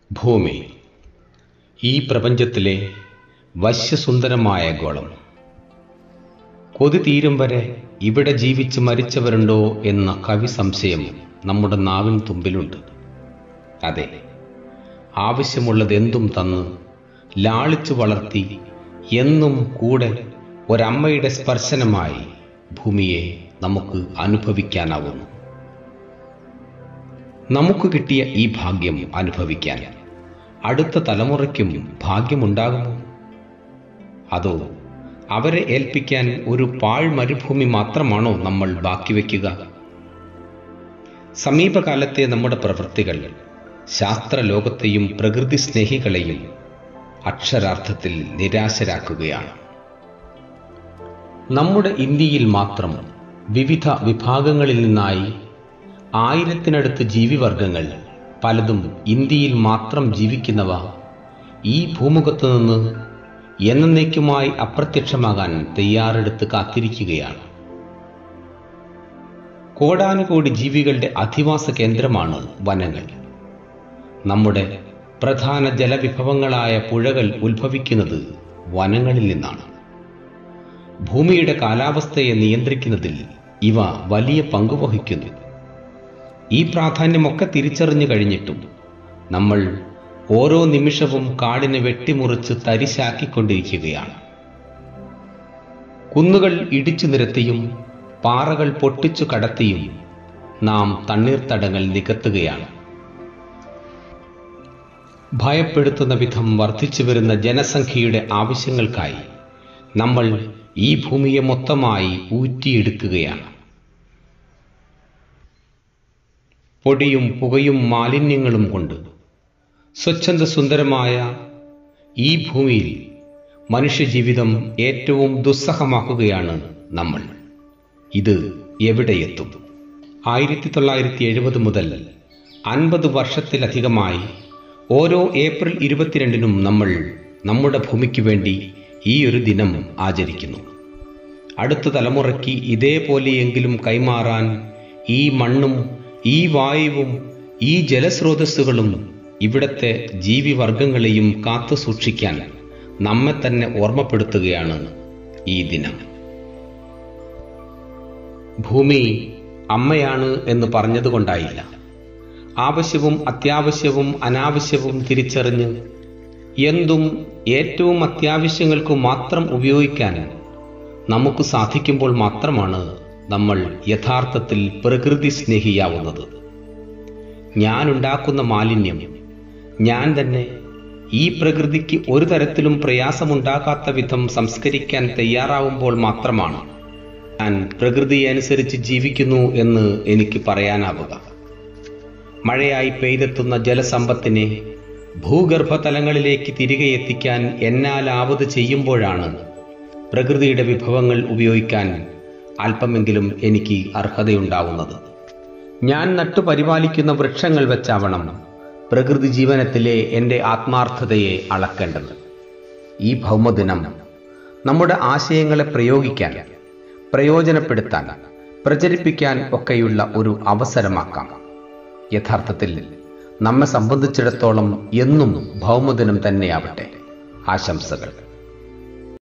ഭൂമി ഈ പ്രപഞ്ചത്തിലെ വശ്യസുന്ദരമായ ഗോളം കൊതി തീരും വരെ ഇവിടെ ജീവിച്ച് മരിച്ചവരുണ്ടോ എന്ന കവി സംശയം നമ്മുടെ നാവിൻ തുമ്പിലുണ്ട് അതെ ആവശ്യമുള്ളതെന്തും തന്ന് ലാളിച്ചു വളർത്തി എന്നും കൂടെ ഒരമ്മയുടെ സ്പർശനമായി ഭൂമിയെ നമുക്ക് അനുഭവിക്കാനാവുന്നു നമുക്ക് കിട്ടിയ ഈ ഭാഗ്യം അനുഭവിക്കാൻ അടുത്ത തലമുറയ്ക്കും ഭാഗ്യമുണ്ടാകുമോ അതോ അവരെ ഏൽപ്പിക്കാൻ ഒരു പാഴ് മരുഭൂമി മാത്രമാണോ നമ്മൾ ബാക്കി വയ്ക്കുക സമീപകാലത്തെ നമ്മുടെ പ്രവൃത്തികൾ ശാസ്ത്രലോകത്തെയും പ്രകൃതി സ്നേഹികളെയും അക്ഷരാർത്ഥത്തിൽ നിരാശരാക്കുകയാണ് നമ്മുടെ ഇന്ത്യയിൽ മാത്രം വിവിധ വിഭാഗങ്ങളിൽ നിന്നായി ആയിരത്തിനടുത്ത് ജീവിവർഗങ്ങൾ പലതും ഇന്ത്യയിൽ മാത്രം ജീവിക്കുന്നവ ഈ ഭൂമുഖത്ത് നിന്ന് എന്നേക്കുമായി അപ്രത്യക്ഷമാകാൻ തയ്യാറെടുത്ത് കാത്തിരിക്കുകയാണ് കോടാനുകോടി ജീവികളുടെ അധിവാസ കേന്ദ്രമാണ് വനങ്ങൾ നമ്മുടെ പ്രധാന ജലവിഭവങ്ങളായ പുഴകൾ ഉത്ഭവിക്കുന്നത് വനങ്ങളിൽ നിന്നാണ് ഭൂമിയുടെ കാലാവസ്ഥയെ നിയന്ത്രിക്കുന്നതിൽ ഇവ വലിയ പങ്ക് വഹിക്കുന്നു ഈ പ്രാധാന്യമൊക്കെ തിരിച്ചറിഞ്ഞു കഴിഞ്ഞിട്ടും നമ്മൾ ഓരോ നിമിഷവും കാടിനെ വെട്ടിമുറിച്ച് തരിശാക്കിക്കൊണ്ടിരിക്കുകയാണ് കുന്നുകൾ ഇടിച്ചു നിരത്തിയും പാറകൾ പൊട്ടിച്ചു കടത്തിയും നാം തണ്ണീർത്തടങ്ങൾ നികത്തുകയാണ് ഭയപ്പെടുത്തുന്ന വിധം വർദ്ധിച്ചു വരുന്ന ജനസംഖ്യയുടെ ആവശ്യങ്ങൾക്കായി നമ്മൾ ഈ ഭൂമിയെ മൊത്തമായി ഊറ്റിയെടുക്കുകയാണ് പൊടിയും പുകയും മാലിന്യങ്ങളും കൊണ്ട് സ്വച്ഛന്ദ സുന്ദരമായ ഈ ഭൂമിയിൽ മനുഷ്യജീവിതം ഏറ്റവും ദുസ്സഹമാക്കുകയാണ് നമ്മൾ ഇത് എവിടെയെത്തും ആയിരത്തി തൊള്ളായിരത്തി എഴുപത് മുതൽ അൻപത് വർഷത്തിലധികമായി ഓരോ ഏപ്രിൽ ഇരുപത്തിരണ്ടിനും നമ്മൾ നമ്മുടെ ഭൂമിക്ക് വേണ്ടി ഈ ഒരു ദിനം ആചരിക്കുന്നു അടുത്ത തലമുറയ്ക്ക് ഇതേപോലെയെങ്കിലും കൈമാറാൻ ഈ മണ്ണും ഈ വായുവും ഈ ജലസ്രോതസ്സുകളും ഇവിടത്തെ ജീവിവർഗങ്ങളെയും കാത്തു സൂക്ഷിക്കാൻ നമ്മെ തന്നെ ഓർമ്മപ്പെടുത്തുകയാണ് ഈ ദിനം ഭൂമി അമ്മയാണ് എന്ന് പറഞ്ഞതുകൊണ്ടായില്ല ആവശ്യവും അത്യാവശ്യവും അനാവശ്യവും തിരിച്ചറിഞ്ഞ് എന്തും ഏറ്റവും അത്യാവശ്യങ്ങൾക്ക് മാത്രം ഉപയോഗിക്കാൻ നമുക്ക് സാധിക്കുമ്പോൾ മാത്രമാണ് നമ്മൾ യഥാർത്ഥത്തിൽ പ്രകൃതി സ്നേഹിയാവുന്നത് ഞാൻ ഉണ്ടാക്കുന്ന മാലിന്യം ഞാൻ തന്നെ ഈ പ്രകൃതിക്ക് ഒരു തരത്തിലും പ്രയാസമുണ്ടാകാത്ത വിധം സംസ്കരിക്കാൻ തയ്യാറാവുമ്പോൾ മാത്രമാണ് ഞാൻ പ്രകൃതിയെ അനുസരിച്ച് ജീവിക്കുന്നു എന്ന് എനിക്ക് പറയാനാവുക മഴയായി പെയ്തെത്തുന്ന ജലസമ്പത്തിനെ ഭൂഗർഭതലങ്ങളിലേക്ക് തിരികെ എത്തിക്കാൻ എന്നാലാവത് ചെയ്യുമ്പോഴാണ് പ്രകൃതിയുടെ വിഭവങ്ങൾ ഉപയോഗിക്കാൻ അല്പമെങ്കിലും എനിക്ക് അർഹതയുണ്ടാവുന്നത് ഞാൻ നട്ടുപരിപാലിക്കുന്ന വൃക്ഷങ്ങൾ വെച്ചാവണം പ്രകൃതി ജീവനത്തിലെ എൻ്റെ ആത്മാർത്ഥതയെ അളക്കേണ്ടത് ഈ ഭൗമദിനം നമ്മുടെ ആശയങ്ങളെ പ്രയോഗിക്കാൻ പ്രയോജനപ്പെടുത്താൻ പ്രചരിപ്പിക്കാൻ ഒക്കെയുള്ള ഒരു അവസരമാക്കാം യഥാർത്ഥത്തിൽ നമ്മെ സംബന്ധിച്ചിടത്തോളം എന്നും ഭൗമദിനം തന്നെയാവട്ടെ ആശംസകൾ